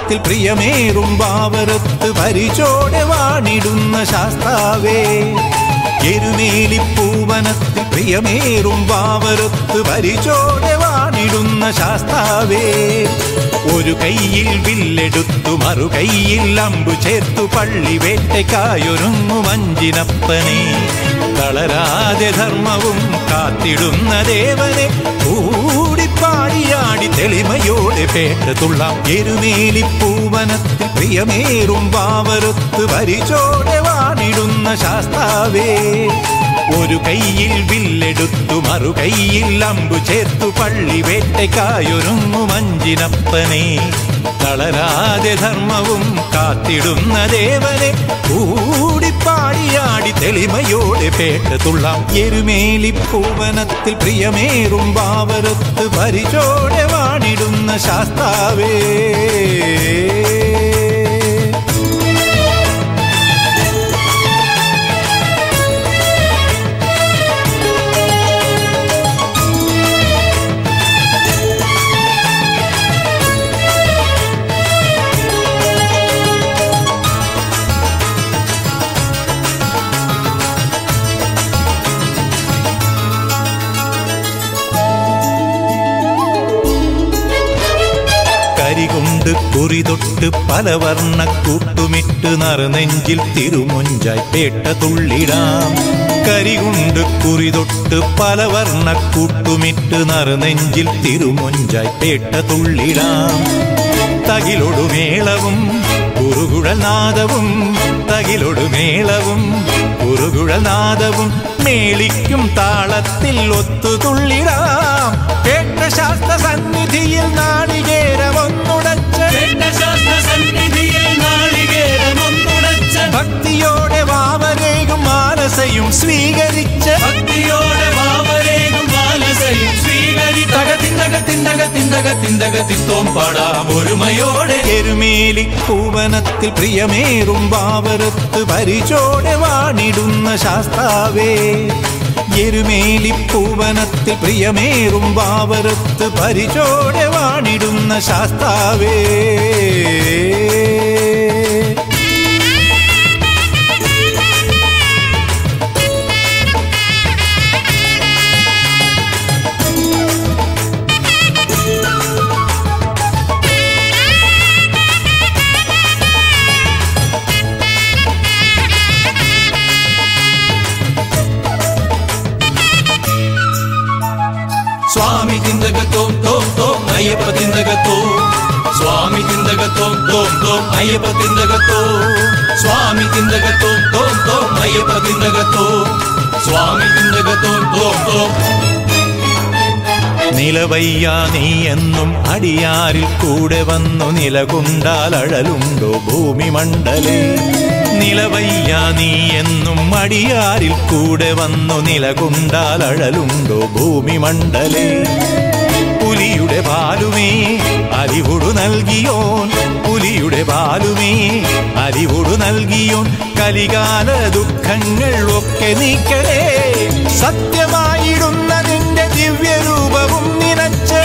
പൂവനത്തിൽ പ്രിയമേറും ബാവരത്ത് പരിചോടെ വാണിടുന്ന ശാസ്താവേ എരുമേലി പൂവനത്തിൽ പ്രിയമേറും ബാവരത്ത് പരിചോടെ വാണിടുന്ന ശാസ്താവേ ഒരു കൈയിൽ വില്ലെടുത്തു മറു കൈയിൽ അമ്പു ചേർത്തു പള്ളി വേട്ടയ്ക്കായൊരുങ്ങു മഞ്ചിനപ്പനെ തളരാതെ ധർമ്മവും കാത്തിടുന്ന ദേവനെ കൂടിപ്പാടിയാടി തെളിമയോടെ പേട്ടതുള്ളാം എരുമേലി പൂവനത്തിൽ പ്രിയമേറും പാവരത്ത് പരിചോടെ വാണിടുന്ന ശാസ്താവേ ഒരു കൈയിൽ വില്ലെടുത്തു മറു കൈയിൽ അമ്പു ചേർത്തു പള്ളി വേട്ടയ്ക്കായൊരുങ്ങു മഞ്ചിനപ്പനെ തളരാതെ ധർമ്മവും കാത്തിടുന്ന ദേവനെ കൂടിപ്പാടിയാടി തെളിമയോടെ പേട്ടതുള്ളാം എരുമേലി പൂവനത്തിൽ പ്രിയമേറും പാവരത്ത് പരിചോടെ വാണിടുന്ന ശാസ്താവേ കരികൊണ്ട് കുറിതൊട്ട് പലവർണ്ണ കൂട്ടുമിട്ട് നറുനെഞ്ചിൽ തിരുമുഞ്ചായി പേട്ട തുള്ളിടാം കരികൊണ്ട് കുറിതൊട്ട് പലവർണ്ണ കൂട്ടുമിട്ട് നറുനെഞ്ചിൽ തിരുമുഞ്ചായി പേട്ട തുള്ളിടാം തകിലൊടു മേളവും കുറുകുഴൽ നാദവും തകിലൊടു മേളവും കുറുകുഴൽ നാദവും മേളിക്കും താളത്തിൽ ഒത്തുതുള്ളിടാം കേട്ട ശാസ്ത്ര സന്നിധിയിൽ നാളികേരമൊന്നുടച്ച് ഭക്തിയോടെ വാവരേകും മാനസയും സ്വീകരിച്ച് ഒരുമയോടെ എരുമേലി പൂവനത്തിൽ പ്രിയമേറും ബാവരത്ത് പരിചോടെ വാണിടുന്ന ശാസ്താവേ എരുമേലി പൂവനത്തിൽ പ്രിയമേറും ബാവരത്ത് പരിചോടെ വാണിടുന്ന ശാസ്താവേ സ്വാമി ചിന്തകത്തോം തോം തോം അയ്യപ്പ ചിന്തകത്തോ സ്വാമി ചിന്തകത്തോം തോം തോം അയ്യപ്പ ചിന്തകത്തോ സ്വാമി ചിന്തകത്തോം തോം തോം അയ്യപ്പ ചിന്തകത്തോ സ്വാമി ചിന്തകത്തോം തോം തോം നിലവയ്യ നീ എന്നും അടിയാരിൽ കൂടെ വന്നു നിലകൊണ്ടാൽ അഴലുണ്ടോ ഭൂമി മണ്ഡലേ നിലവയ്യ നീ എന്നും അടിയാരിൽ കൂടെ വന്നു നിലകൊണ്ടാൽ അഴലുണ്ടോ ഭൂമി മണ്ഡലേ പുലിയുടെ പാലുമേ അരിവുടു നൽകിയോൻ പുലിയുടെ പാലുമേ അരിവുടു നൽകിയോൻ കലികാല ദുഃഖങ്ങൾ ഒക്കെ നീക്കണേ സത്യമായിടുന്ന നിന്റെ ദിവ്യരൂപവും നിനച്ച്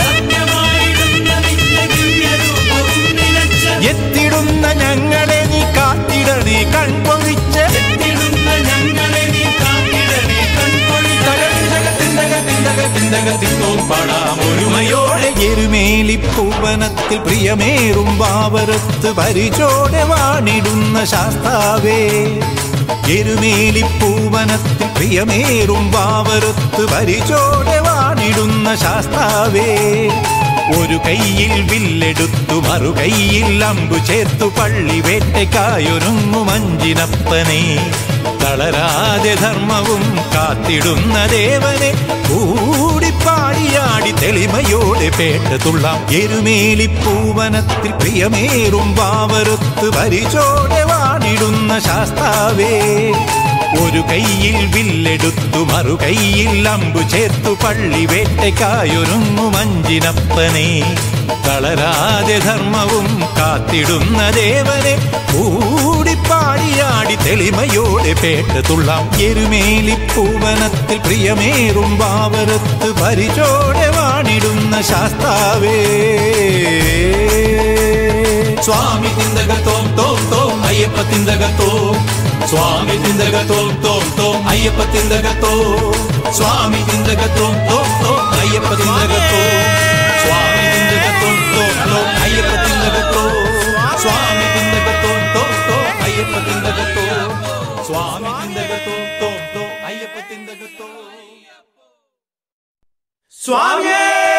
എത്തിടുന്ന ഞങ്ങളെ നീ കാത്തിടണേ കൺപൊഴിച്ച് ഒരുമയോടെ എരുമേലി പൂവനത്തിൽ പ്രിയമേറും ബാവരത്ത് പരിചോടെ വാണിടുന്ന ശാസ്താവേ എരുമേലി പൂവനത്തിൽ പ്രിയമേറും ബാവരത്ത് പരിചോടെ വാണിടുന്ന ശാസ്താവേ ഒരു കൈയിൽ വില്ലെടുത്തു മറു കൈയിൽ അമ്പു ചേർത്തു പള്ളി വേട്ടയ്ക്കായൊരുങ്ങു മഞ്ചിനപ്പനെ തളരാതെ ധർമ്മവും കാത്തിടുന്ന ദേവനെ കൂടിപ്പാടിയാടി തെളിമയോടെ പേട്ടതുള്ളാം എരുമേലി പൂവനത്തിൽ പ്രിയമേറും പാവരത്ത് പരിചോടെ വാണിടുന്ന ശാസ്താവേ ഒരു കൈയിൽ വില്ലെടുത്തു മറു കൈയിൽ അമ്പു ചേർത്തു പള്ളി വേട്ടയ്ക്കായൊരുങ്ങു മഞ്ചിനപ്പനെ തളരാതെ ധർമ്മവും കാത്തിടുന്ന ദേവനെ കൂടിപ്പാടിയാടി തെളിമയോടെ പേട്ടതുള്ളാം എരുമേലി പൂവനത്തിൽ പ്രിയമേറും പാവരത്ത് പരിചോടെ വാണിടുന്ന ശാസ്താവേ സ്വാമി തിന്തക തോം തോം തോം അയ്യപ്പ തിന്തക തോം സ്വാമി തിന്തക തോം തോം തോം അയ്യപ്പ തിന്തക തോം സ്വാമി തിന്തക തോം തോം തോം അയ്യപ്പ തിന്തക തോം സ്വാമി തിന്തക തോം തോം തോം അയ്യപ്പ തിന്തക തോം സ്വാമി തിന്തക തോം തോം തോം അയ്യപ്പ തിന്തക തോം സ്വാമി തിന്തക തോം തോം തോം അയ്യപ്പ തിന്തക തോം സ്വാമിയേ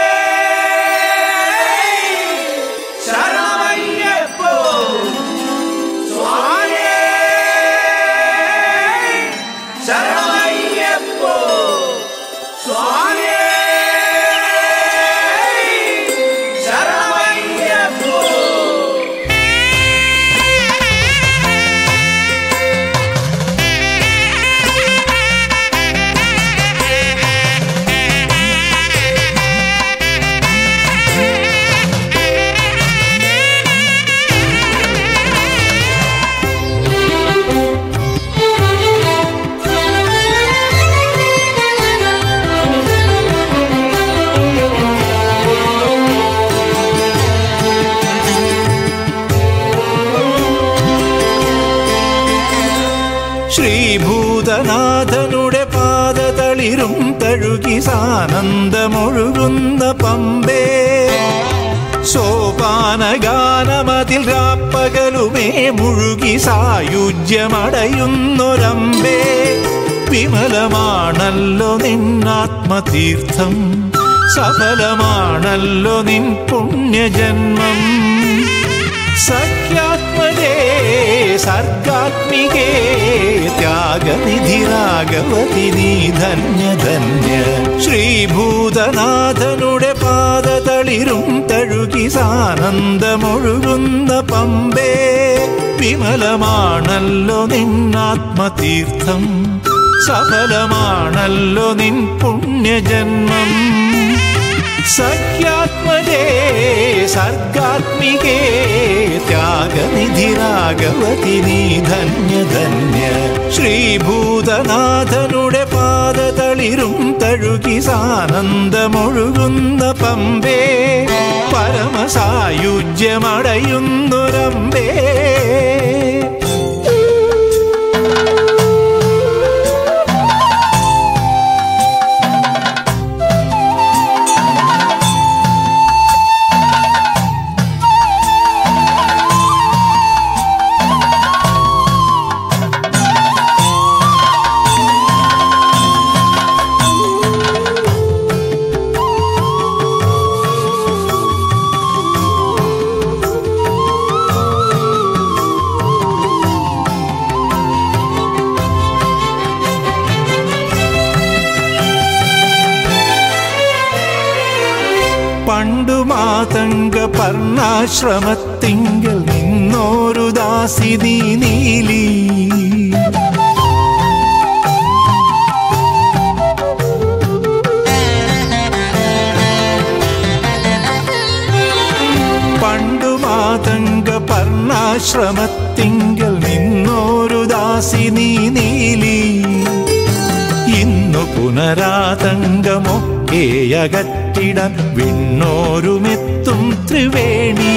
ശരണമയ്യപ്പോ സ്വാമിയേ ശരണമയ്യപ്പോ സ്വാമിയേ ശരണമയ്യപ്പോ ശ്രീഭൂതനാഥനുടെ പാദതളിരും തഴുകി സാനന്ദമൊഴുകുന്ന പമ്പേ സോപാനഗാനമതിൽ രാപ്പകലുമേ മുഴുകി സായുജ്യമടയുന്നൊരമ്പേ വിമലമാണല്ലോ നിന്നാത്മതീർത്ഥം സഫലമാണല്ലോ നിൻ പുണ്യജന്മം സഖ്യാത്മജേ സർഗാത്മികേ ത്യാഗനിധിരാഗവതി നീ ധന്യ ധന്യ ശ്രീഭൂതനാഥനുടെ പാദതളിരും തഴുകി സാനന്ദമൊഴുകുന്ന പമ്പേ വിമലമാണല്ലോ നിന്നാത്മതീർത്ഥം സഫലമാണല്ലോ നിൻ പുണ്യജന്മം സഖ്യാത്മജേ സർഗാത്മികേ ത്യാഗനിധിരാഗവതി നീ ധന്യ ധന്യ ശ്രീഭൂതനാഥനുടെ പാദതളിരും തഴുകി സാനന്ദമൊഴുകുന്ന പമ്പേ പരമസായുജ്യമടയുന്നൊരമ്പേ പണ്ടു മാതംഗ പർണാശ്രമത്തിങ്കൽ നിന്നോരു ദാസിനി നീലി പണ്ടു മാതംഗ പർണാശ്രമത്തിങ്കൽ നിന്നോരു ദാസിനി നീലി ഇന്നു പുനരാതങ്കമൊക്കെ അകറ്റിടാൻ വിണ്ണോരുമെത്തും ത്രിവേണി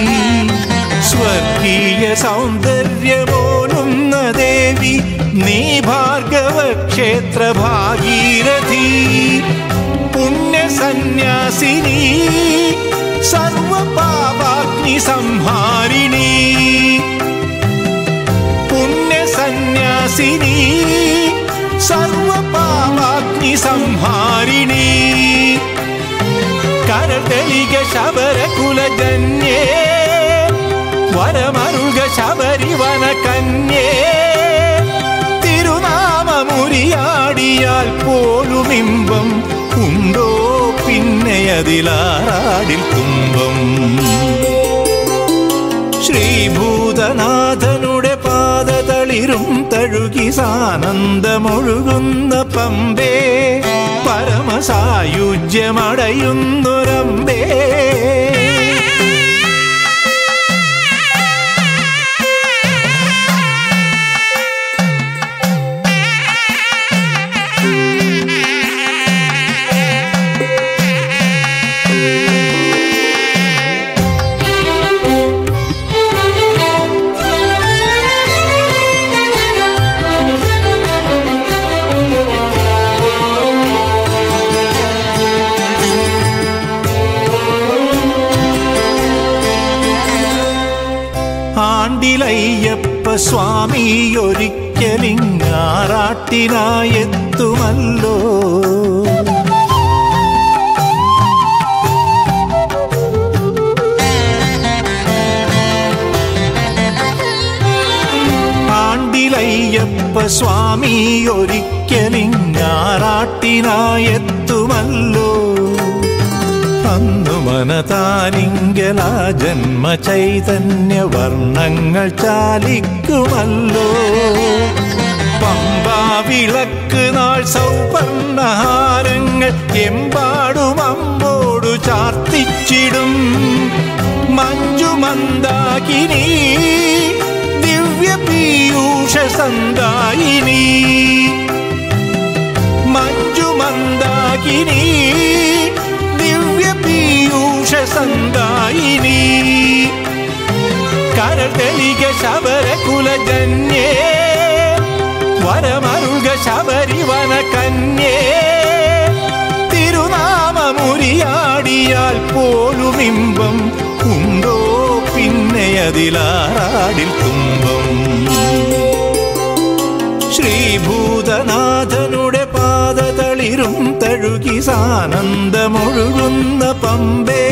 സ്വർഗീയ സൗന്ദര്യമോലുന്ന ദേവി നീ ഭാർഗവ ക്ഷേത്ര ഭാഗീരഥി പുണ്യസന്യാസിനി സർവപാപാഗ്നി സംഹാരിണി പുണ്യസന്യാസിനി സർവപാപാഗ്നി സംഹാരിണി കരതലിക ശബരകുലജന്യേ വരമരുക ശബരിവന കന്യേ തിരുനാമമുരിയാടിയാൽ പോലുമിമ്പം ഉണ്ടോ പിന്നെ അതിലാറാടിൽ തുമ്പം ശ്രീഭൂതനാഥനുടെ പാദതളിരും തഴുകി സാനന്ദമൊഴുകുന്ന പമ്പേ പരമസായുജ്യമടയുന്നൊരമ്പേ പാണ്ടിലയ്യപ്പ സ്വാമി ഒരിക്കലിങ്ങാറാട്ടിനായെത്തുമല്ലോ പാണ്ടിലയ്യപ്പ സ്വാമി ഒരിക്കലിങ്ങാറാട്ടിനായെത്തുമല്ലോ അന്നു മനതാനിങ്കല ജന്മ ചൈതന്യ വർണ്ണങ്ങൾ ചാലിക്കുമല്ലോ പമ്പാ വിളക്ക് നാൾ സൗപർണഹാരങ്ങൾ എമ്പാടും അമ്പോടു ചാർത്തിച്ചിടും മഞ്ജുമന്ദാകിനി ദിവ്യ പീയൂഷ സന്ദായിനി മഞ്ജുമന്ദാകിനി ദിവ്യ പീയൂഷ സന്ദായിനി കരതലിക ശബര കുലജന്യേ വരമരുക ശബരിവന കന്യേ തിരുനാമമുരിയാടിയാൽ പോലും ഇമ്പം ഉണ്ടോ പിന്നെ അതിലാറാടിൽ തുമ്പം ശ്രീഭൂതനാഥനുടെ പാദതളിരും തഴുകി സാനന്ദമൊഴുകുന്ന പമ്പേ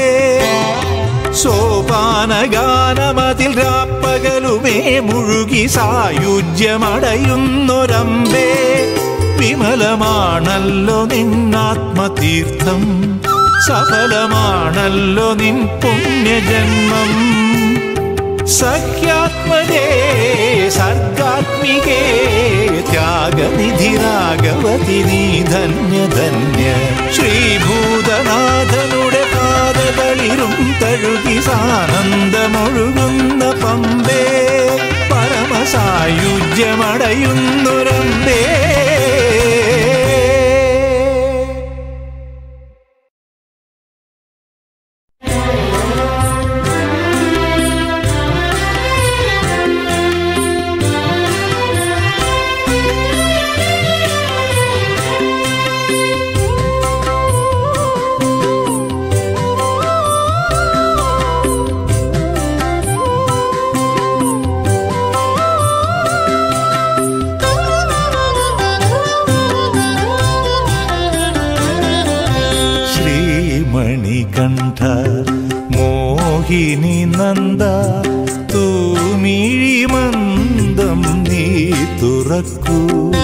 സോപാനഗാനമതിൽ രാപ്പകലുമേ മുഴുകി സായുജ്യമടയുന്നൊരമ്പേ വിമലമാണല്ലോ നിന്നാത്മതീർത്ഥം സഫലമാണല്ലോ നിൻ പുണ്യജന്മം സഖ്യാത്മജേ സർഗാത്മികേ ത്യാഗനിധിരാഗവതി നീ ധന്യ ധന്യ ശ്രീഭൂതനാഥനുടെ പാദതളിരും തഴുകി സാനന്ദമൊഴുകുന്ന പമ്പേ പരമസായുജ്യമടയുന്നൊരമ്പേ ശ്രീമണികണ്ഠ മോഹിനി നന്ദ തൂമിഴി മന്ദം നീ തുറക്കൂ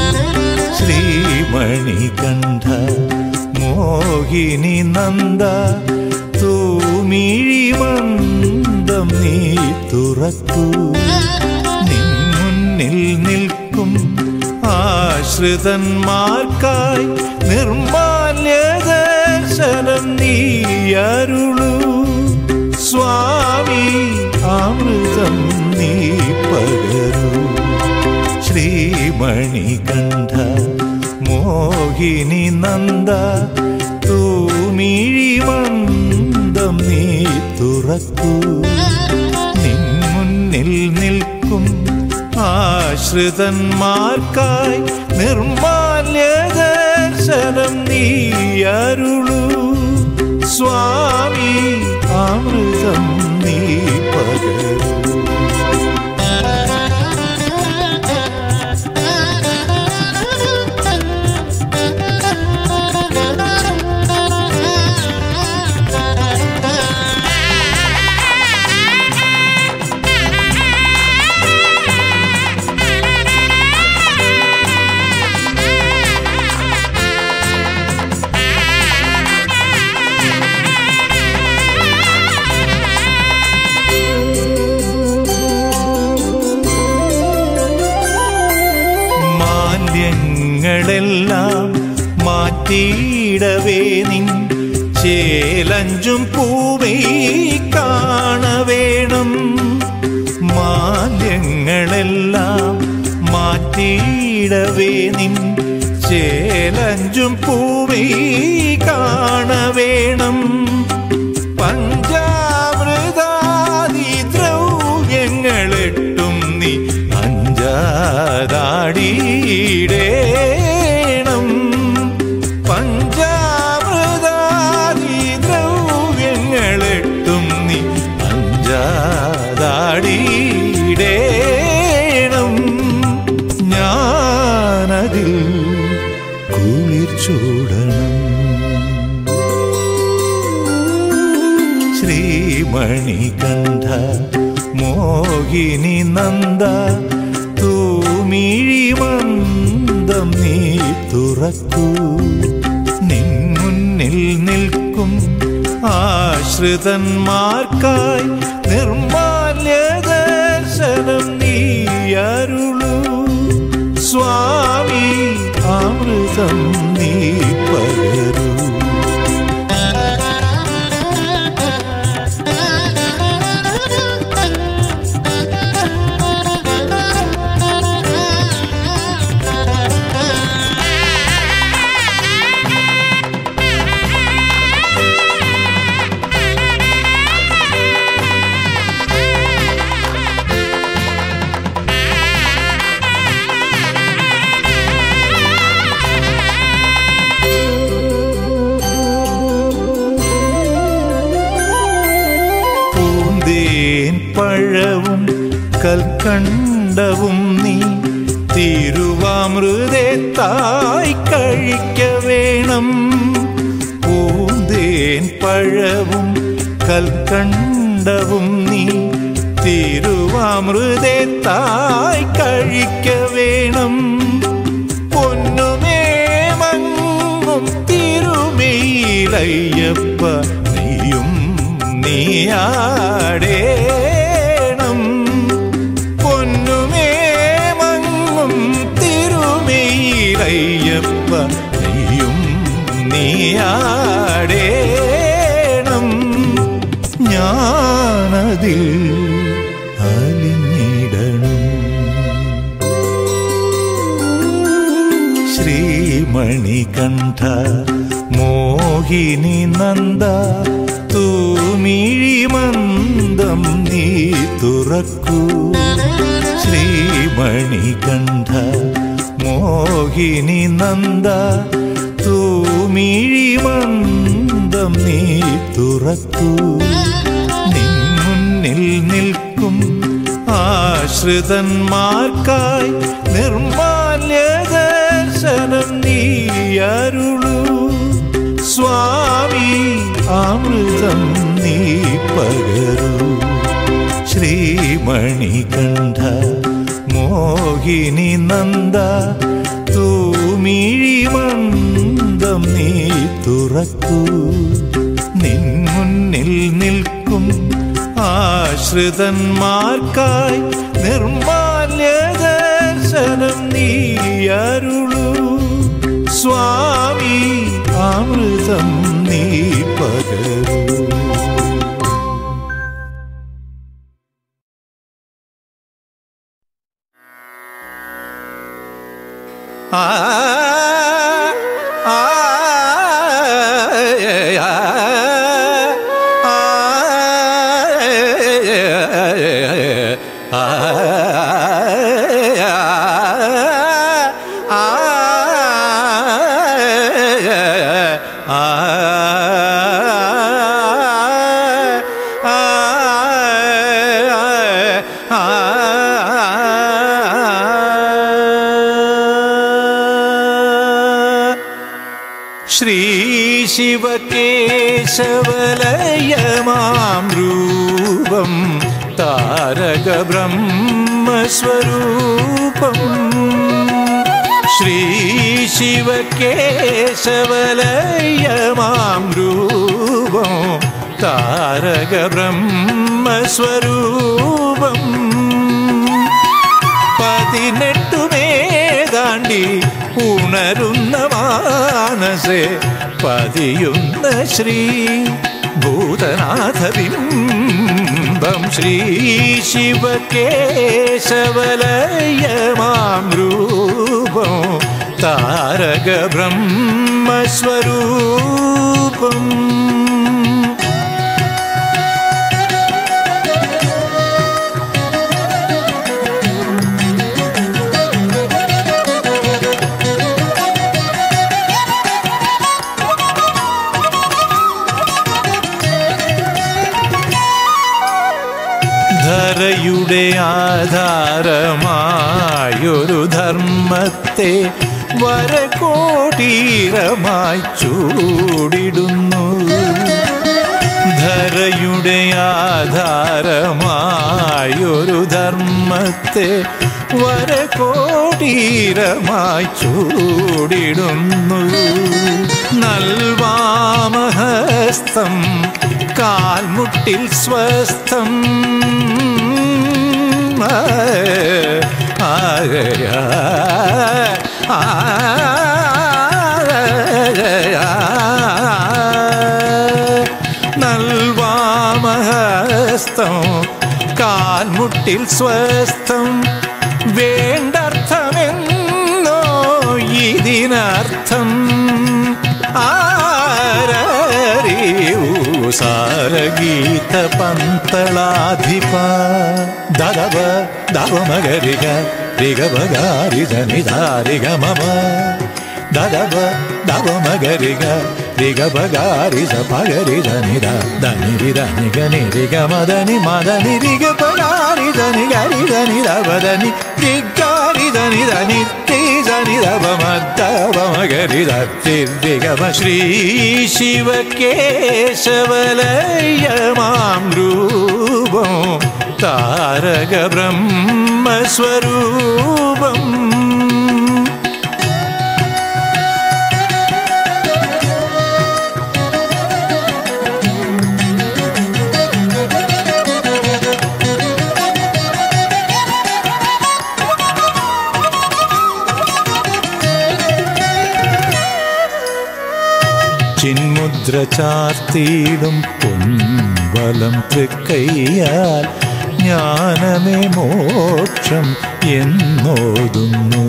ശ്രീമണികണ്ഠ മോഹിനി നന്ദ തൂമിഴി മന്ദം നീ തുറക്കൂ നിൻ മുന്നിൽ നിൽക്കും ആശ്രിതന്മാർക്കായി നിർമാല്യ ദർശനം നീ അരുളൂ സ്വാമി അമൃതം നീ പകരൂ ശ്രീമണികണ്ഠ മോഹിനി നന്ദ തൂമിഴി മന്ദം നീ തുറക്കൂ നിൻ മുന്നിൽ നിൽക്കും ആശ്രിതന്മാർക്കായി നിർമാല്യ ദർശനം നീ അരുളൂ സ്വാമി അമൃതം നീ പകരൂ മാലിന്യങ്ങളെല്ലാം മാറ്റിയിടവേ നിൻ ചേലഞ്ചും പൂവേ കാണവേണം മാലിന്യങ്ങളെല്ലാം മാറ്റിയിടവേ നിൻ ചേലഞ്ചും പൂവേ കാണവേണം പഞ്ചാമൃതാദി ദ്രവ്യങ്ങളെട്ടും നീ അഞ്ചാതാടിയിടേണം പഞ്ചാമൃതാദി ദ്രവ്യങ്ങളെട്ടും നീ അഞ്ചാതാടിയിടേണം ചൂടണം ശ്രീമണികണ്ഠ മോഹിനി നന്ദ തൂമിഴി മന്ദം നീ തുറക്കൂ നിൻ മുന്നിൽ നിൽക്കും ആശ്രിതന്മാർക്കായി നിർമാല്യ ദർശനം നീ അരുളൂ സ്വാമി അമൃതം നീ പകരൂ പൂന്തേൻ പഴവും കൽക്കണ്ടവും നീ തിരുവാമൃതേ തായ് കഴിക്ക വേണം പൂന്തേൻ പഴവും കൽക്കണ്ടവും നീ തിരുവാമൃതേ തായ് കഴിക്ക വേണം പൊന്നുമേ മങ്ങും തിരുമയിലയ്യപ്പ നീയും നീയാടേണം പൊന്നുമേ മങ്ങും തിരുമയിലയ്യപ്പ നീയും നീയാടേണം ഞാനതിൽ അലിഞ്ഞിടണം ശ്രീമണികണ്ഠ മോഹിനി നന്ദ തൂമിഴി മന്ദം നീ തുറക്കൂ ശ്രീമണികണ്ഠ മോഹിനി നന്ദ തൂമിഴി മന്ദം നീ തുറക്കൂ നിൻ മുന്നിൽ നിൽക്കും ആശ്രിതന്മാർക്കായി നിർമാല്യ ദർശനം നീ അരുളൂ സ്വാമി അമൃതം നീ പകരൂ ശ്രീമണികണ്ഠ മോഹിനി നന്ദ തൂമിഴി മന്ദം നീ തുറക്കൂ നിൻ മുന്നിൽ നിൽക്കും ആശ്രിതന്മാർക്കായി നിർമാല്യ ദർശനം നീ അരുളൂ സ്വാമി അമൃതം നീ പകരൂ ആ ആ ശ്രീശിവകേശവലയമാം രൂപം താരകബ്രഹ്മസ്വരൂപം ശ്രീശിവകേശവലയമാം രൂപം താരകബ്രഹ്മസ്വരൂപം പതിനെട്ടുമേതാണ്ടി ഉണരുന്ന മാനസേ പതിയുന്ന ശ്രീ ഭൂതനാഥ ബിംബം ശ്രീ ശിവകേശവലയമാം രൂപം താരക ബ്രഹ്മസ്വരൂപം ധരയുടെ ആധാരമായൊരു ധർമ്മത്തെ വരകോടീരമായി ചൂടിടുന്നു ധരയുടെ ആധാരമായൊരു ധർമ്മത്തെ വരകോടീരമായി ചൂടിടുന്നു നൽവാമഹസ്തം കാൽമുട്ടിൽ സ്വസ്ഥം ആകയാ നൽവാമഹസ്തം കാൽമുട്ടിൽ സ്വസ്ഥം വേണ്ടർത്ഥമെന്നോ ഇതിനർത്ഥം ആരറിയൂ സാരഗീത പന്തളാധിപ ദദവ ദവമകരിക രിഗവകാരിത നിധാരിക മമ ദദവ ദവമകരിക രിഗവകാരിത പകരിത നിധ ധനിരിത നിഗ നിരിഗ മദനി മദനി രിഗ പകാരിത നിഗരിത നിധവദനി രിഗാരിത നിധ നിത്യജ നിധവമദ്ദവമകരിത തിർദിഗമ ശ്രീ ശിവകേശവലയമാം രൂപം താരക ബ്രഹ്മസ്വരൂപം ചിന്മുദ്ര ചാർത്തിയിടും പൊൻവലം തൃക്കയ്യാൽ ജ്ഞാനമേ മോക്ഷം എന്നോതുന്നു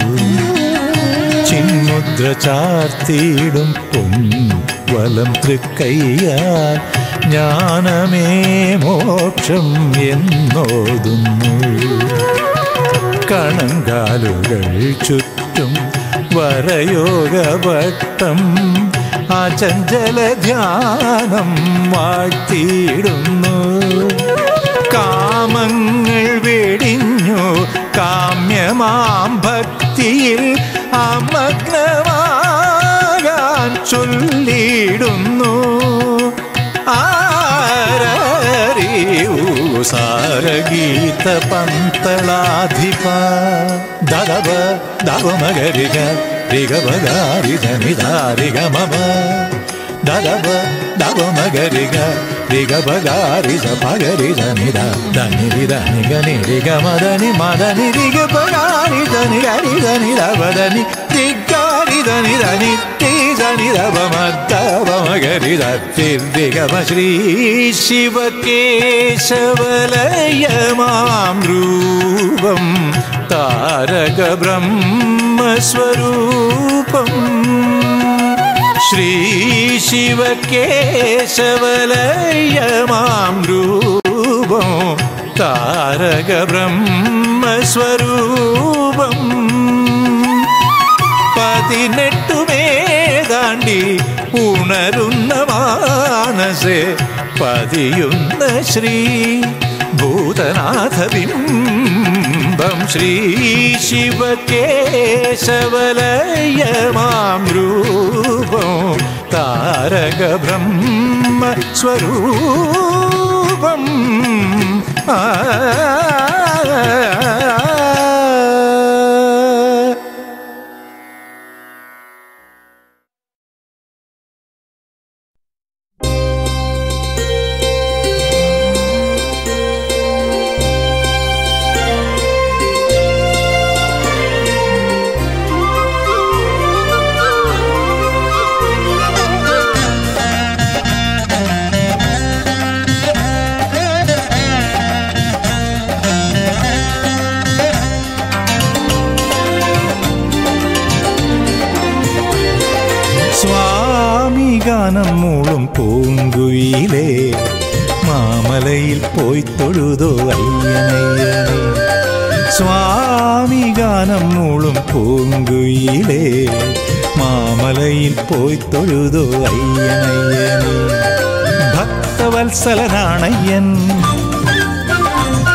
ചിന്മുദ്ര ചാർത്തിയിടും പൊൻവലം തൃക്കയ്യാൽ ജ്ഞാനമേ മോക്ഷം എന്നോതുന്നു കണങ്കാലുകൾ ചുറ്റും വരയോഗവട്ടം അചഞ്ചല ധ്യാനം വാഴ്ത്തിയിടുന്നു കാമങ്ങൾ വെടിഞ്ഞു കാമ്യമാം ഭക്തിയിൽ അമഗ്നമാകാൻ ചൊല്ലിടുന്നു ആരറിയൂ സാരഗീത പന്തളാധിപ ദദവ ദവമകരിക രിഗവകാരിത നിധാരിക മമ ദദവ ദവമകരിക രിഗവകാരിത പകരിത നിധ ധനിരിത നിഗ നിരിഗ മദനി മദനി രിഗ പകാരിത നിഗരിത നിധവദനി രിഗാരിത നിധ നിത്യജ നിധവമദ്ദവമകരിത തിർദിഗമ ശ്രീ ശിവകേശവലയമാം രൂപം താരക ബ്രഹ്മസ്വരൂപം ശ്രീ ശിവകേശവലയമാം രൂപം താരക ബ്രഹ്മസ്വരൂപം പതിനെട്ടുമേതാണ്ടി ഉണരുന്ന മാനസെ പതിയുന്ന ശ്രീ ഭൂതനാഥ ബിംബം ശ്രീ ശിവകേശവലയമാം രൂപം താരക ബ്രഹ്മ സ്വരൂപം ആ സ്വാമി ഗാനം മൂളും പൂങ്കുയിലേ മാമലയിൽ പോയി തൊഴുതോ അയ്യനയ്യനേ സ്വാമി ഗാനം മൂളും പൂങ്കുയിലേ മാമലയിൽ പോയി തൊഴുതോ അയ്യനയ്യനേ ഭക്തവത്സലനാണയ്യൻ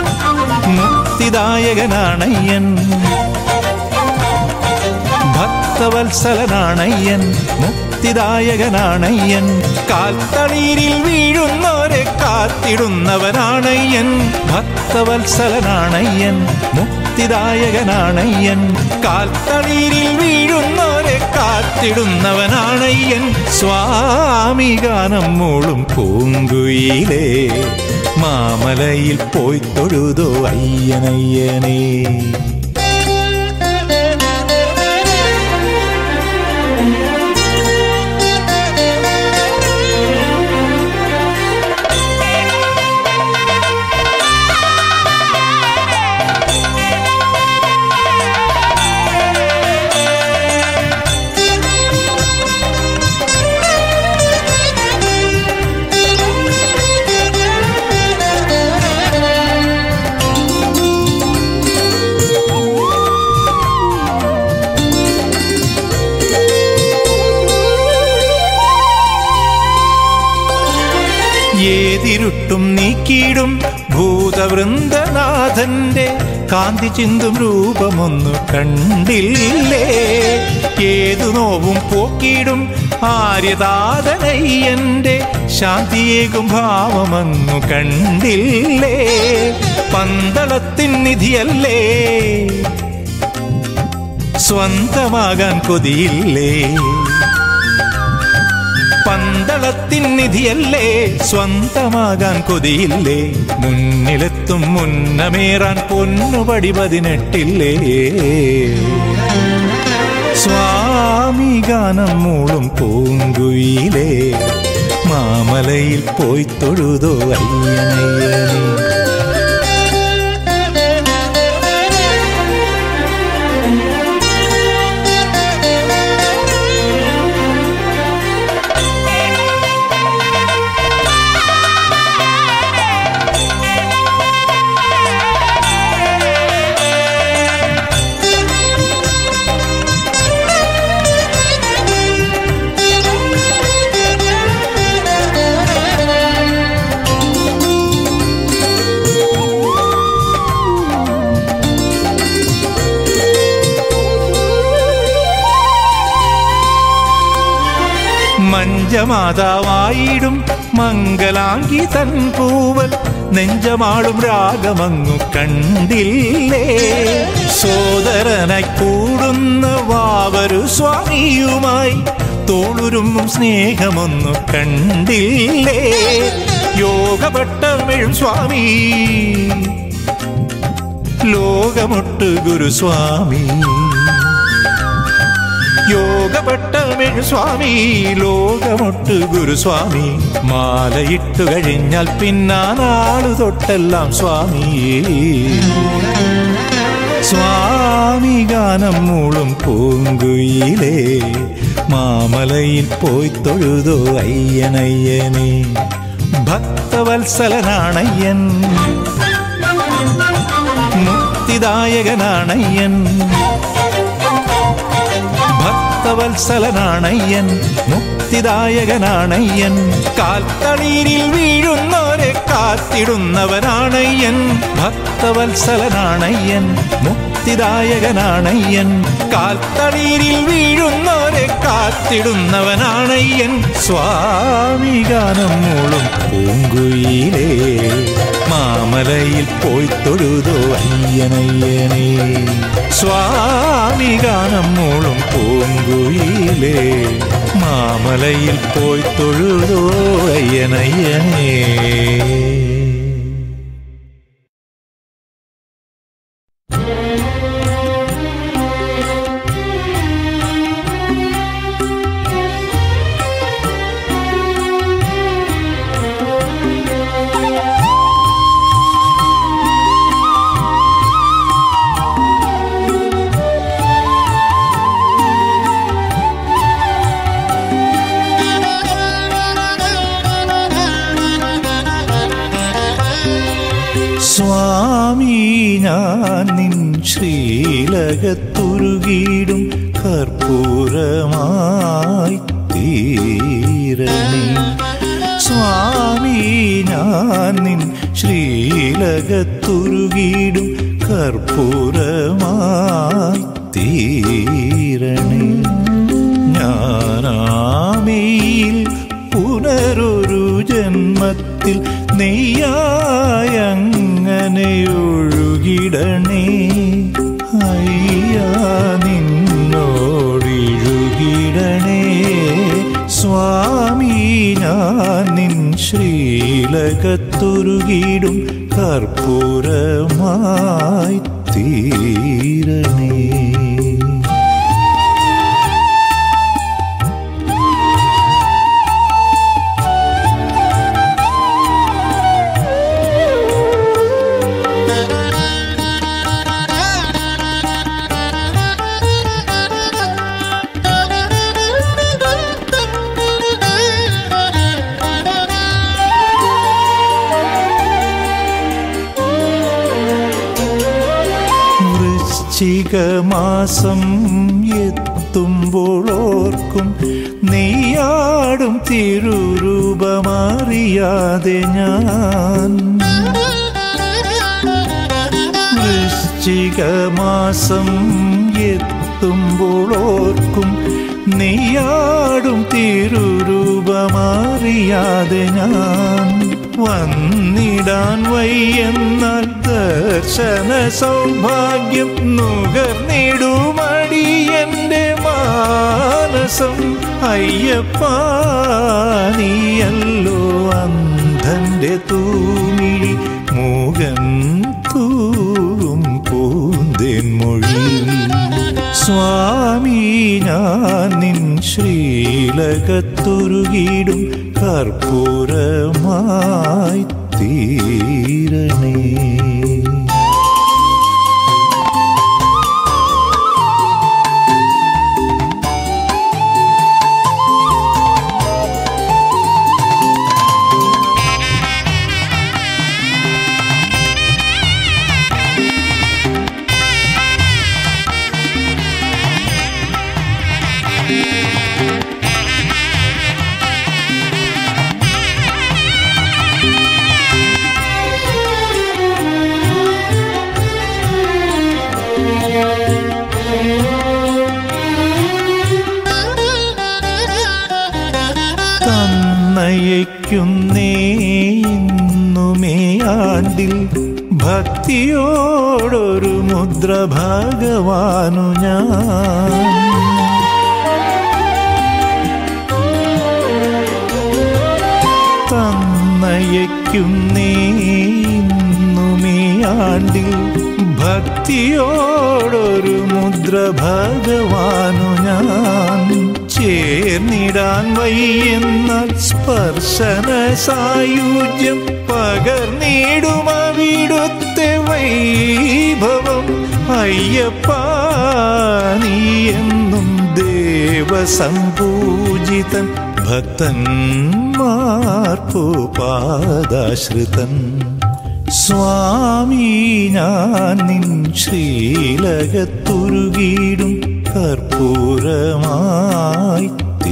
മുക്തിദായകനാണയ്യൻ ഭക്ത ഭക്തവത്സലനാണയ്യൻ മുക്തിദായകനാണയ്യൻ കാൽത്തളീരിൽ വീഴുന്നോരെ കാത്തിടുന്നവനാണയ്യൻ ഭക്തവത്സലനാണയ്യൻ മുക്തിദായകനാണയ്യൻ കാൽത്തളീരിൽ വീഴുന്നോരെ കാത്തിടുന്നവനാണയ്യൻ സ്വാമി ഗാനം മൂളും പൂങ്കുയിലേ മാമലയിൽ പോയി തൊഴുതോ അയ്യനയ്യനേ ഏതിരുട്ടും നീക്കിയിടും ഭൂതവൃന്ദനാഥന്റെ കാന്തി ചിന്തും രൂപമൊന്നു കണ്ടില്ലേ ഏതു നോവും പോക്കിയിടും ആര്യതാതനയ്യന്റെ ശാന്തിയേകും ഭാവമങ്ങു കണ്ടില്ലേ പന്തളത്തിൻ നിധിയല്ലേ സ്വന്തമാകാൻ കൊതിയില്ലേ പന്തളത്തിൻ നിധിയല്ലേ സ്വന്തമാകാൻ കൊതിയില്ലേ മുന്നിലെത്തും മുന്നമേറാൻ പൊന്നുപടി പതിനെട്ടില്ലേ സ്വാമി ഗാനം മൂളും പൂങ്കുയിലേ മാമലയിൽ പോയി തൊഴുതോ അയ്യനയ്യനേ മഞ്ചമാതാവായിടും മംഗലാംഗി തൻ പൂവൽ നെഞ്ചമാളും രാഗമങ്ങു കണ്ടില്ലേ സോദരനായി കൂടുന്ന വാവരു സ്വാമിയുമായി തോളുരുമ്പും സ്നേഹമൊന്നു കണ്ടില്ലേ യോഗപട്ടമെഴും സ്വാമി ലോകമൊട്ട് ഗുരുസ്വാമി യോഗപട്ടമെഴു സ്വാമി ലോകമൊട്ട് ഗുരുസ്വാമി മാലയിട്ടു കഴിഞ്ഞാൽ പിന്നാ നാളു തൊട്ടെല്ലാം സ്വാമി സ്വാമി ഗാനം മൂളും പൂങ്കുയിലേ മാമലയിൽ പോയി തൊഴുതോ അയ്യനയ്യനേ ഭക്തവത്സലനാണയ്യൻ മുക്തിദായകനാണയ്യൻ ഭക്തവത്സലനാണയ്യൻ മുക്തിദായകനാണയ്യൻ കാൽത്തളീരിൽ വീഴുന്നോരെ കാത്തിടുന്നവനാണയ്യൻ ഭക്തവത്സലനാണയ്യൻ മുക്തിദായകനാണയ്യൻ കാൽത്തളീരിൽ വീഴുന്നോരെ കാത്തിടുന്നവനാണയ്യൻ സ്വാമി ഗാനം മൂളും പൂങ്കുയിലേ മാമലയിൽ പോയി തൊഴുതോ അയ്യനയ്യനേ സ്വാമി ഗാനം മൂളും പൂങ്കുയിലേ മാമലയിൽ പോയി തൊഴുതോ അയ്യനയ്യനേ സ്വാമി ഞാൻ നിൻ ശ്രീലകത്തുരുകിടും കർപ്പൂരമായി തീരണേ സ്വാമി ഞാൻ നിൻ ശ്രീലകത്തുരുകിടും കർപ്പൂരമായി തീരണേ ഞാനാമയിൽ പുനരൊരു ജന്മത്തിൽ നെയ്യായങ്ങനെ ഒഴുകിടണേ അയ്യാ നിന്നോടിഴുകിടണേ സ്വാമി ഞാൻ നിൻ ശ്രീലകത്തൊരുകിടും കർപ്പൂരമായി തീരണേ വൃശ്ചികമാസം എത്തുമ്പോൾ ഓർക്കും നെയ്യാടും തിരുരൂപമറിയാതെ ഞാൻ വൃശ്ചികമാസം എത്തുമ്പോൾ ഓർക്കും നെയ്യാടും തിരുരൂപമറിയാതെ ഞാൻ വന്നിടാൻ വയ്യെന്നാൽ ദർശന സൗഭാഗ്യം നുകർന്നിടുമടി എൻ്റെ മാനസം അയ്യപ്പ നീയല്ലോ അന്ധന്റെ തൂമിഴി മൂകൻ തൂവും പൂന്തേൻ മൊഴി സ്വാമി ഞാൻ നിൻ ശ്രീലകത്തൊരുകിടും കർപ്പൂരമായി തീരണേ തന്നയക്കുന്നേ ഇന്നുമേ ആണ്ടിൽ ഭക്തിയോടൊരു മുദ്ര ഭഗവാനു ഞാൻ തന്നയക്കുന്നേ ഇന്നുമേ ആണ്ടിൽ ഭക്തിയോടൊരു മുദ്ര ഭഗവാനു ഞാൻ ചേർന്നിടാൻ വയ്യെന്നാൽ സ്പർശന സായുജ്യം പകർന്നിടുമവിടുത്തെ വൈഭവം അയ്യപ്പ നീ എന്നും ദേവസംപൂജിതൻ ഭക്തന്മാർക്കു പാദാശ്രിതൻ സ്വാമി ഞാൻ നിൻ ശ്രീലകത്തുരുകിടും കർപ്പൂരമായി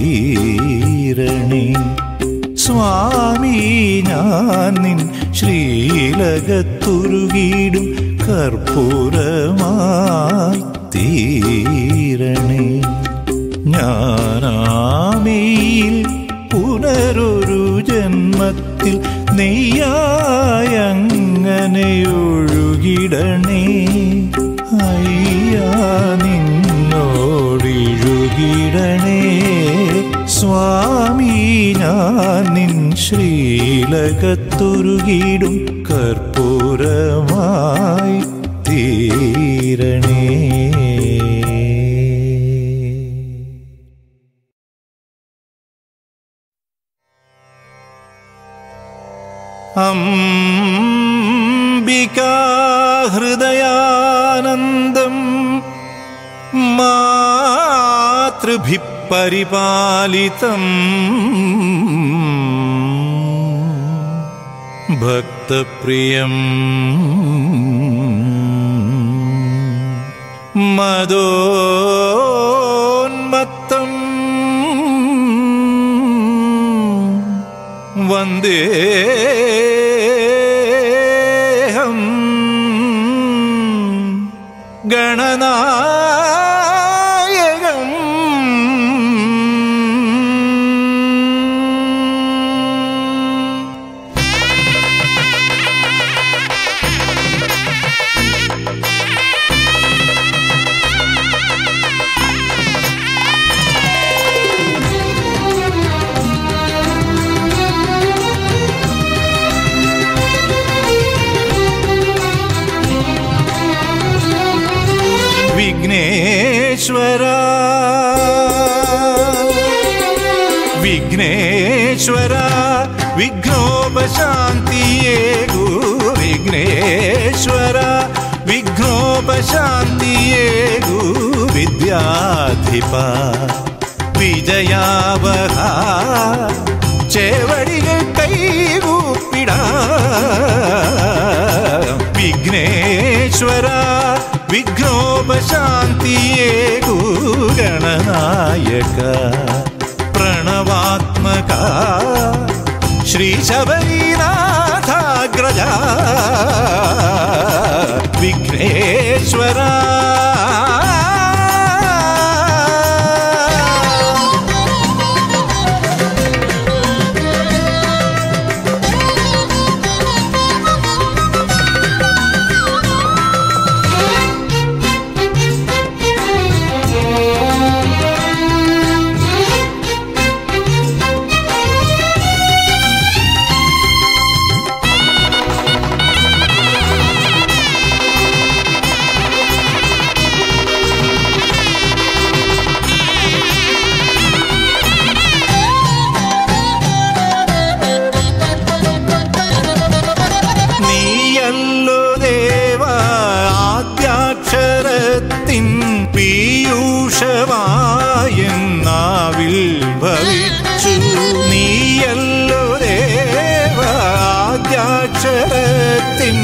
തീരണേ സ്വാമി ഞാൻ നിൻ ശ്രീലകത്തുരുകിടും കർപ്പൂരമായി തീരണേ ഞാനാമയിൽ പുനരൊരു ജന്മത്തിൽ നെയ്യായങ്ങനെ ഒഴുകിടണേ അയ്യാ നിന്നോടിഴുകിടണേ സ്വാമി ഞാൻ നിൻ ശ്രീലകത്തൊരുകിടും കർപ്പൂരമായി തീരണേ അംബികാഹൃദയാനന്ദം മാതൃഭിः പരിപാലിതം ഭക്തപ്രിയം മദോന്മത്തം വന്ദേഹം ഗണനായകം വിഘ്നേശ്വര വിഘ്നേശ്വര വിഘ്നോപശാന്തിയേകു വിഘ്നേശ്വര വിഘ്നോപശാന്തിയേകു വിദ്യാധിപ വിജയാവഹ ചേവടികൾ കൈകൂപ്പിട വിഘ്നേശ്വര വിഘ്നോപശാന്തിയേകു ഗണനായക പ്രണവാത്മക ശ്രീ ശബരീനാഥാഗ്രജ വിഘ്നേശ്വര നീയല്ലോ ദേവ ആദ്യാക്ഷരത്തിൻ പീയൂഷമായെന്നാവിൽ ഭവിച്ചു നീയല്ലോ ദേവ ആദ്യാക്ഷരത്തിൻ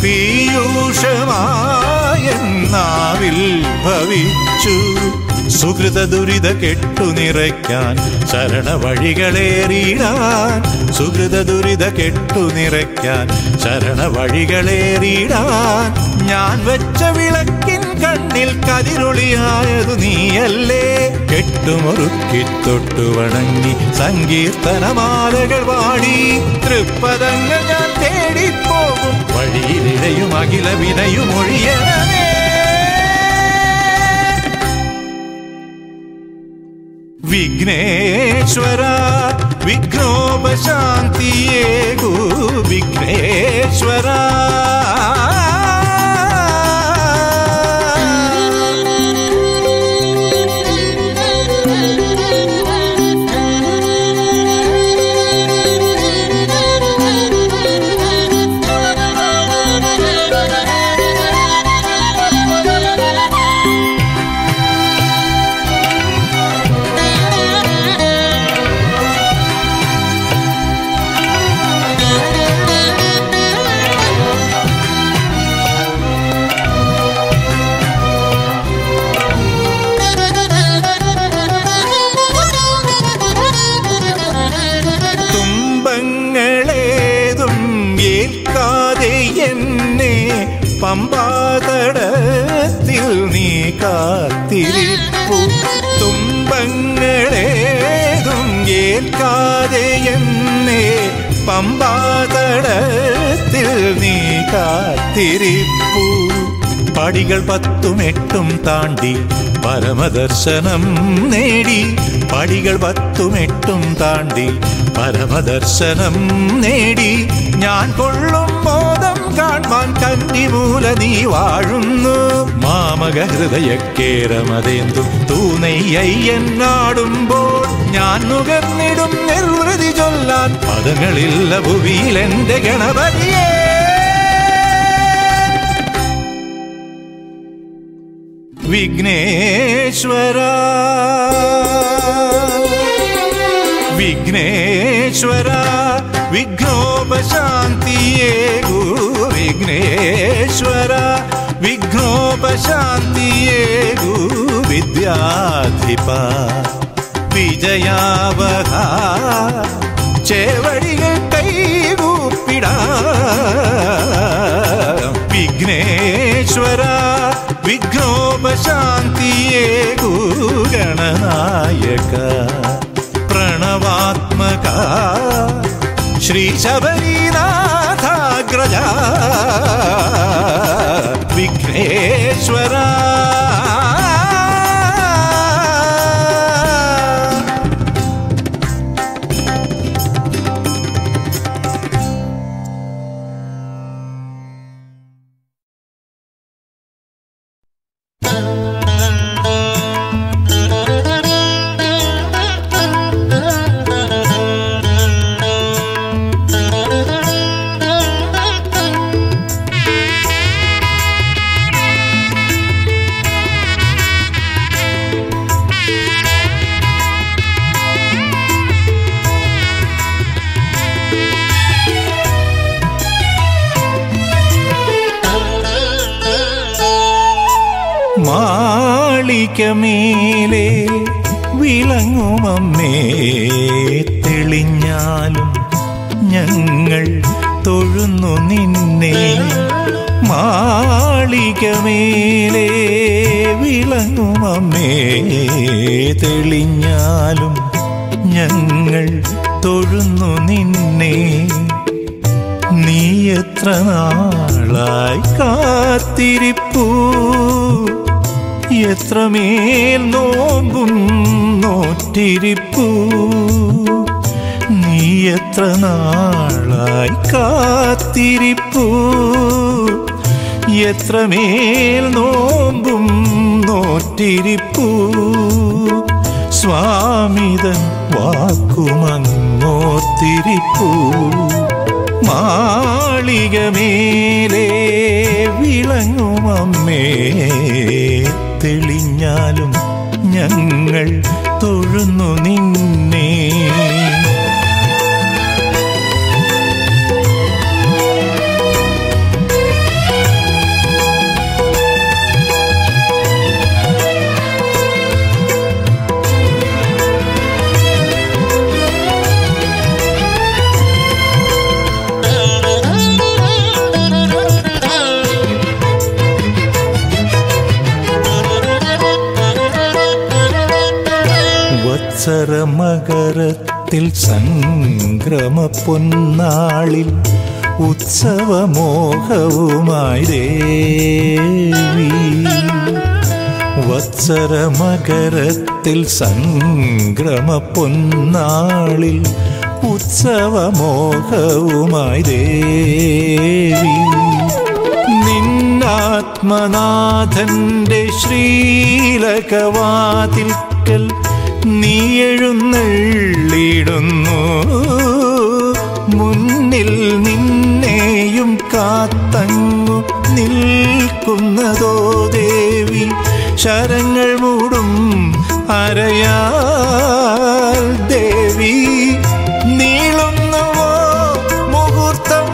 പീയൂഷമായെന്നാവിൽ ഭവിച്ചു സുഹൃത ദുരിത കെട്ടു നിറയ്ക്കാൻ ശരണ വഴികളേറിടാൻ സുഹൃത ദുരിത കെട്ടു നിറയ്ക്കാൻ ശരണ വഴികളേറിടാൻ ഞാൻ വെച്ച വിളക്കിൻ കണ്ണിൽ കതിരൊളിയായതു നീയല്ലേ കെട്ടുമുറുക്കി തൊട്ടു വണങ്ങി സങ്കീർത്തനമാലകൾ പാടി തൃപ്പതങ്ങൾ ഞാൻ തേടിപ്പോകും വഴിയിലിടയും അഖില വിനയും ഒഴിയണമേ വിഘ്നേശ്വര വിഘ്നോപശാന്തിയേകു വിഘ്നേശ്വര തുമ്പങ്ങളേതും ഏൽക്കാതെ എന്നെ പമ്പാതടത്തിൽ നീ കാത്തിരിപ്പു തുമ്പങ്ങളേതും ഏൽക്കാതെ എന്നെ പമ്പാതടത്തിൽ നീ കാത്തിരിപ്പു പടികൾ പത്തും എട്ടും താണ്ടി പരമദർശനം നേടി പടികൾ പത്തും എട്ടും താണ്ടി പരമദർശനം നേടി ഞാൻ കൊള്ളും മോദം കാൺമാൻ കന്നിമൂല നീ വാഴുന്നു മാമക ഹൃദയക്കേരമതേന്തും തൂനെയ്യയ്യനാടുമ്പോൾ ഞാൻ നുകർന്നിടും നിർവൃതി ചൊല്ലാൻ പദങ്ങളില്ല ഭുവിയിൽ എന്റെ ഗണപതിയേ വിഘ്നേശ്വര വിഘ്നേശ്വര വിഘ്നോപശാന്തിയേകു വിഘ്നേശ്വര വിഘ്നോപശാന്തിയേകു വിദ്യാധിപ വിജയാവഹ ചേവടികൾ കൈകൂപ്പിട വിഘ്നേശ്വര വിഘ്നോപശാന്തിയേ ഗണനായക പ്രണവാത്മക ശ്രീ ശബരീനാഥാഗ്രജ വിഘ്നേശ്വര മാളികമേലെ വിളങ്ങുമമ്മേ തെളിഞ്ഞാലും ഞങ്ങൾ തൊഴുന്നു നിന്നെ മാളികമേലെ വിളങ്ങുമമ്മേ തെളിഞ്ഞാലും ഞങ്ങൾ തൊഴുന്നു നിന്നെ നീ എത്ര നാളായി കാത്തിരിപ്പൂ എത്രമേൽ നോമ്പും നോറ്റിരിപ്പൂ നീ എത്ര നാളായി കാത്തിരിപ്പൂ എത്രമേൽ നോമ്പും നോറ്റിരിപ്പൂ സ്വാമിതൻ വാക്കുമങ്ങോത്തിരിപ്പൂ മാളികമേലെ വിളങ്ങുമമ്മേ തെളിഞ്ഞാലും ഞങ്ങൾ തൊഴുന്നു നിന്നെ വത്സരമകരത്തിൽ സംക്രമ പൊന്നാളിൽ ഉത്സവമോഹവുമായി ദേവി വത്സരമകരത്തിൽ സംക്രമ പൊന്നാളിൽ ഉത്സവമോഹവുമായി ദേവി നിന്നാത്മനാഥന്റെ ശ്രീലകവാതിൽക്കൽ നീ എഴുന്നള്ളിടുന്നു മുന്നിൽ നിന്നെയും കാത്തങ്ങു നിൽക്കുന്നതോ ദേവി ശരങ്ങൾ മൂടും അരയാൽ ദേവി നീളുന്നുവോ മുഹൂർത്തം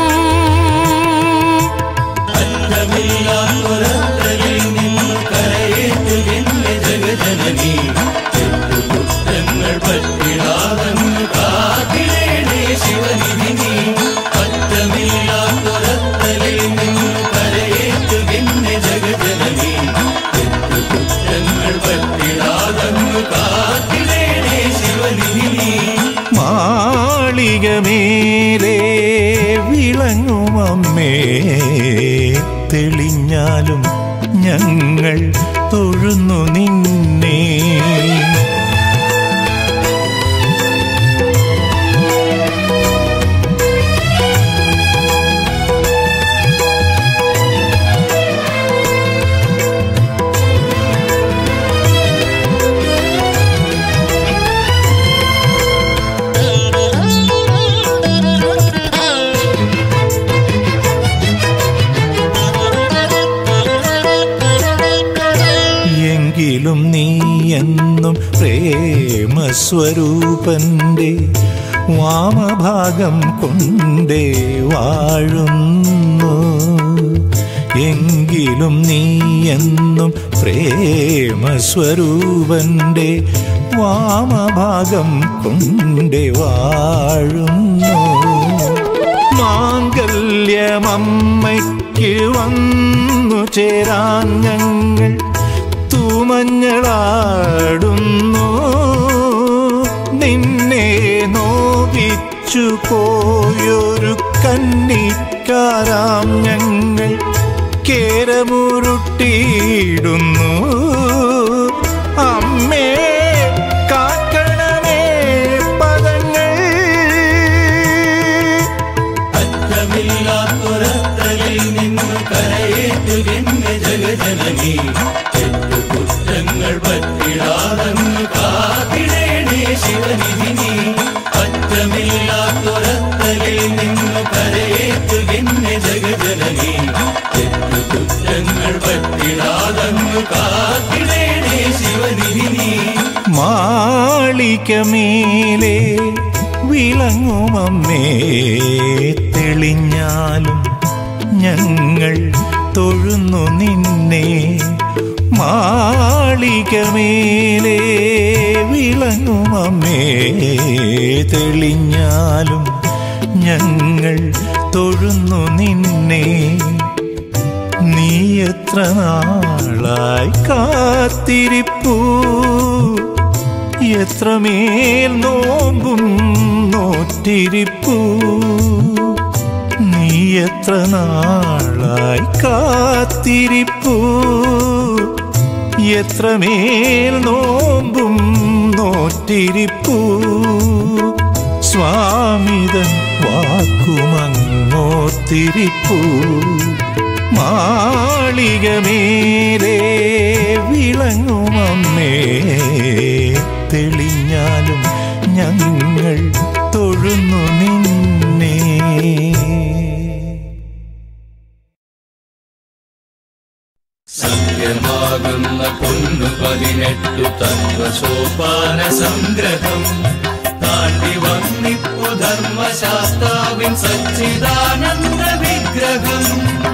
മാളികമേലെ വിളങ്ങുമമ്മേ തെളിഞ്ഞാലും ഞങ്ങൾ തൊഴുന്നു നിന്നെ എങ്കിലും നീ എന്നും പ്രേമസ്വരൂപന്റെ വാമഭാഗം കൊണ്ടേ വാഴുന്നു എങ്കിലും നീ എന്നും പ്രേമസ്വരൂപന്റെ വാമഭാഗം കൊണ്ടേ വാഴുന്നു മാംഗല്യമമ്മയ്ക്ക് വന്നു ചേരാൻ ഞങ്ങൾ തൂമഞ്ഞളാടുന്നു നിന്നെ നോവിച്ചു പോയൊരു കന്നിക്കാരാം ഞങ്ങൾ കേരമുരുട്ടിയിടുന്നു അമ്മേ കാക്കണമേ പദങ്ങൾ അറ്റമില്ലാത്തൊരത്തലിൽ നിന്നു കരയേറ്റുകെന്നെ ജഗജനനി തെറ്റു കുറ്റങ്ങൾ പറ്റിടാതങ്ങ് കാത്തിടേണേ ശിവനിധിനി അറ്റമില്ലാത്തൊരത്തലിൽ നിന്നു കരയേറ്റുകെന്നെ ജഗജനനി തെറ്റു കുറ്റങ്ങൾ പറ്റിടാതങ്ങ് കാത്തിടേണേ ശിവനിധിനി മാളികമേലെ വിളങ്ങുമമ്മേ തെളിഞ്ഞാലും ഞങ്ങൾ തൊഴുന്നു നിന്നെ മാളികമേലെ വിളങ്ങുമമ്മേ തെളിഞ്ഞാലും ഞങ്ങൾ തൊഴുന്നു നിന്നെ നീ എത്ര നാളായി കാത്തിരിപ്പൂ എത്രമേൽ നോമ്പും നോറ്റിരിപ്പൂ നീ എത്ര നാളായി കാത്തിരിപ്പൂ എത്രമേൽ നോമ്പും നോറ്റിരിപ്പൂ സ്വാമിതൻ വാക്കുമങ്ങോത്തിരിപ്പൂ മാളികമേലെ വിളങ്ങുമമ്മേ തെളിഞ്ഞാലും ഞങ്ങൾ തൊഴുന്നു നിന്നെ സത്യമാകുന്ന പൊന്നു പതിനെട്ടു തത്വസോപാന സംഗ്രഹം താണ്ടി വന്നിപ്പു ധർമ്മശാസ്താവിൻ സച്ചിദാനന്ദ വിഗ്രഹം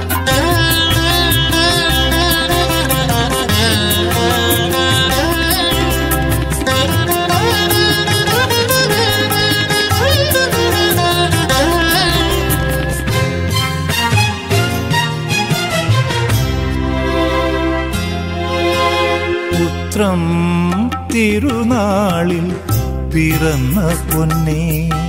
പുത്രം തിരുനാളിൽ പിറന്ന പൊന്നേ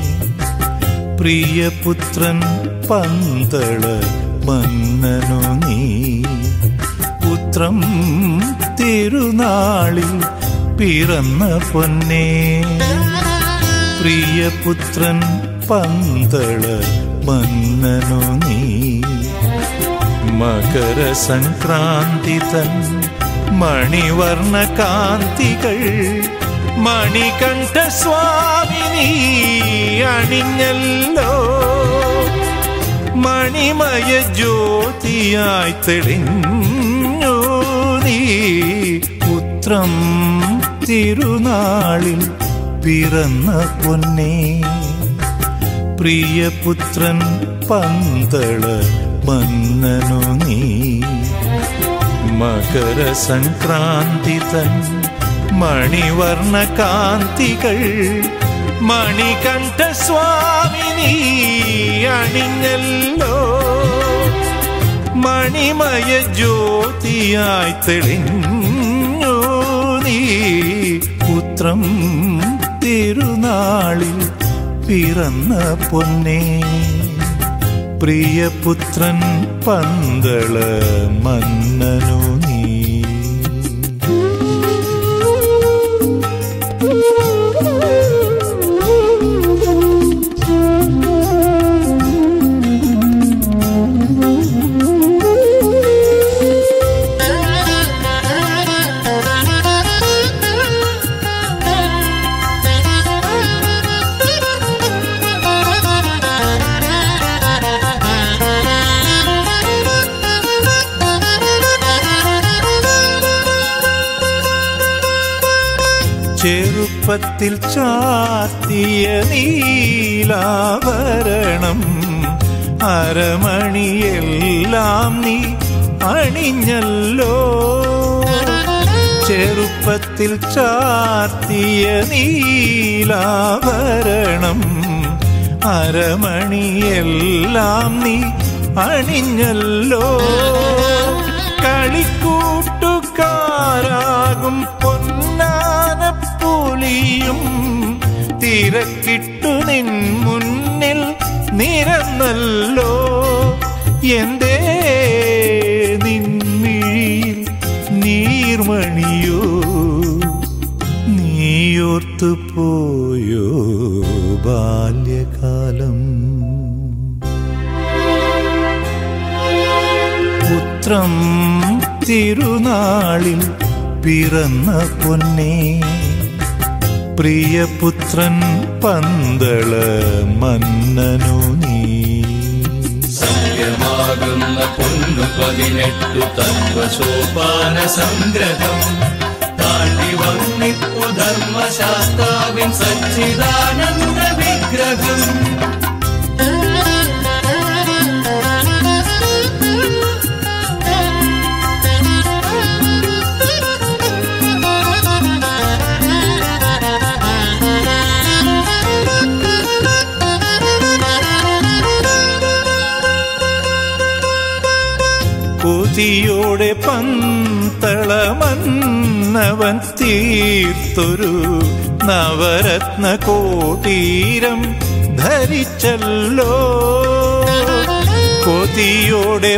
പ്രിയപുത്രൻ പന്തള മന്നനു നീ പുത്രം തിരുനാളിൽ പിറന്ന പൊന്നേ പ്രിയപുത്രൻ പന്തള മന്നനു നീ മകരസംക്രാന്തി തൻ മണിവർണ്ണ കാന്തികൾ മണികണ്ഠ സ്വാമിനി അണിഞ്ഞല്ലോ മണിമയ ജ്യോതിയായി തെളിഞ്ഞു നീ പുത്രം തിരുനാളിൽ പിറന്ന പൊന്നേ പ്രിയപുത്രൻ പന്തള മന്നനു നീ മകരസംക്രാന്തി തൻ മണിവർണ്ണ കാന്തികൾ മണികണ്ഠ സ്വാമിനി അണിഞ്ഞല്ലോ മണിമയ ജ്യോതിയായി തെളിഞ്ഞു നീ പുത്രം തിരുനാളിൽ പിറന്ന പൊന്നേ പ്രിയപുത്രൻ പന്തള മന്നനു നീ ചെറുപ്പത്തിൽ ചാത്തിയ നീലാഭരണം അരമണിയെല്ലാം നീ അണിഞ്ഞല്ലോ ചെറുപ്പത്തിൽ ചാത്തിയ നീലാഭരണം അരമണിയെല്ലാം നീ അണിഞ്ഞല്ലോ കളിക്കൂട്ടുകാരാകും പൊന്നാനപ്പൂലിയും തിരക്കിട്ടു നിൻ മുന്നിൽ നിരന്നല്ലോ എന്തേ നിൻമിഴിയിൽ നീർമണിയോ നീയോർത്തു പോയോ ബാല്യകാലം പുത്രം തിരുനാളിൽ പിറന്ന പൊന്നേ പ്രിയപുത്രൻ പന്തള മന്നനു നീ സത്യമാകുന്ന പൊന്നു പതിനെട്ടു തത്വസോപാന സംഗ്രഹം താണ്ടി വന്നിപ്പു ധർമ്മശാസ്താവിൻ സച്ചിദാനന്ദ വിഗ്രഹം കൊതിയോടെ പന്തളമന്നവൻ തീർത്തൊരു നവരത്ന കോട്ടീരം ധരിച്ചല്ലോ കൊതിയോടെ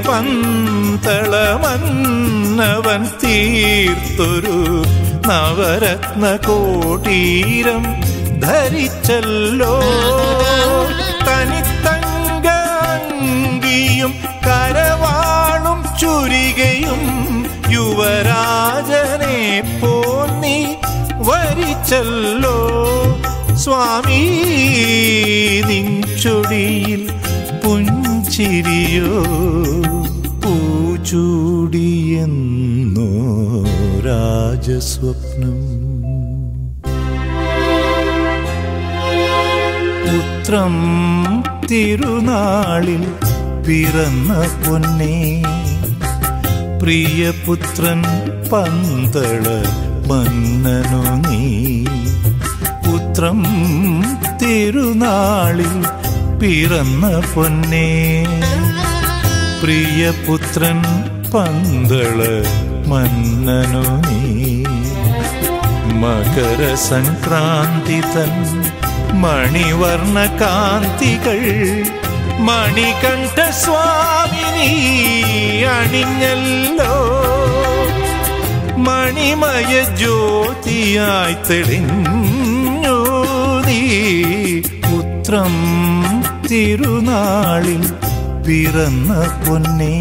പന്തളമന്നവൻ തീർത്തൊരു നവരത്ന കോട്ടീരം ധരിച്ചല്ലോ തനിത്തങ്കി കരവാളും ചുരികയും യുവരാജനെ പോന്നി വരിച്ചല്ലോ സ്വാമി നിൻചൊടിയിൽ പുഞ്ചിരിയോ പൂചൂടിയെന്നോ രാജസ്വപ്നം പുത്രം തിരുനാളിൽ പിറന്ന പൊന്നേ പ്രിയപുത്രൻ പന്തള മന്നനു നീ പുത്രം തിരുനാളിൽ പിറന്ന പൊന്നേ പ്രിയപുത്രൻ പന്തള മന്നനു നീ മകരസംക്രാന്തി തൻ മണിവർണ്ണ കാന്തികൾ മണികണ്ഠ സ്വാമിനി അണിഞ്ഞല്ലോ മണിമയ ജ്യോതിയായി തെളിഞ്ഞു നീ പുത്രം തിരുനാളിൽ പിറന്ന പൊന്നേ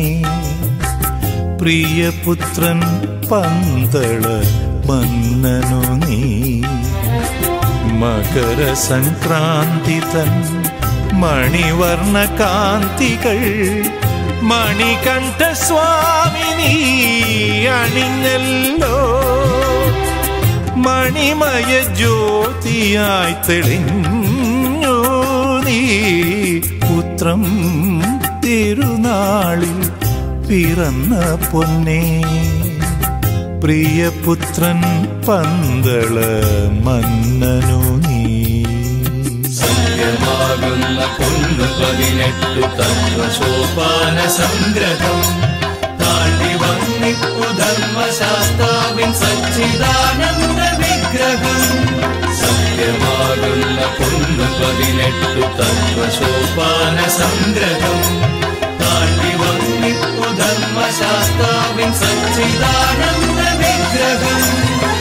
പ്രിയപുത്രൻ പന്തള മന്നനു നീ മകരസംക്രാന്തി തൻ മണിവർണ്ണ കാന്തികൾ മണികണ്ഠ സ്വാമിനി അണിഞ്ഞല്ലോ മണിമയ ജ്യോതിയായി തെളിഞ്ഞു നീ പുത്രം തിരുനാളിൽ പിറന്ന പൊന്നേ പ്രിയപുത്രൻ പന്തള മന്നനു നീ സത്യമാകുന്ന പൊന്നു പതിനെട്ടു തത്വസോപാന സംഗ്രഹം താണ്ടി വന്നിപ്പു ധർമ്മശാസ്താവിൻ സച്ചിദാനന്ദ വിഗ്രഹം സത്യമാകുന്ന പൊന്നു പതിനെട്ടു തത്വസോപാന സംഗ്രഹം താണ്ടി വന്നിപ്പു ധർമ്മശാസ്താവിൻ സച്ചിദാനന്ദ വിഗ്രഹം